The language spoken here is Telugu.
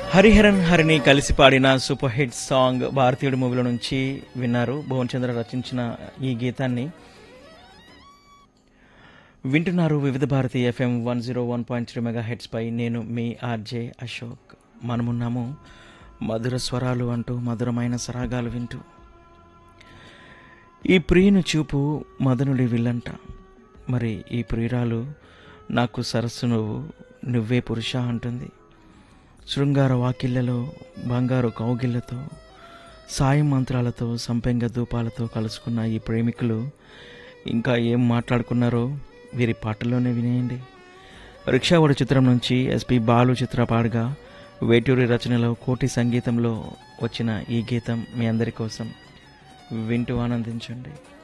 హరిహరన్ హరిని కలిసి పాడిన సూపర్ హిట్ సాంగ్ భారతీయుడు మూవీలో నుంచి విన్నారు భువన్ చంద్ర రచించిన ఈ గీతాన్ని వింటున్నారు Vividh Bharati FM one zero one point three megahertz పై నేను మీ ఆర్జే అశోక్ మనమున్నాము మధుర స్వరాలు అంటూ మధురమైన సరాగాలు వింటూ ఈ ప్రియుని చూపు మదనుడి విల్లంట మరి ఈ ప్రియురాలు నాకు సరస్సు నువ్వు నువ్వే పురుష అంటుంది శృంగార వాకిళ్లలో బంగారు కౌగిళ్లతో సాయం మంత్రాలతో సంపెంగ ధూపాలతో కలుసుకున్న ఈ ప్రేమికులు ఇంకా ఏం మాట్లాడుకున్నారో వీరి పాటల్లోనే వినేయండి రిక్షావాడు చిత్రం నుంచి ఎస్పి బాలు చిత్ర పాడగా వేటూరి రచనలో కోటి సంగీతంలో వచ్చిన ఈ గీతం మీ అందరి కోసం వింటూ ఆనందించండి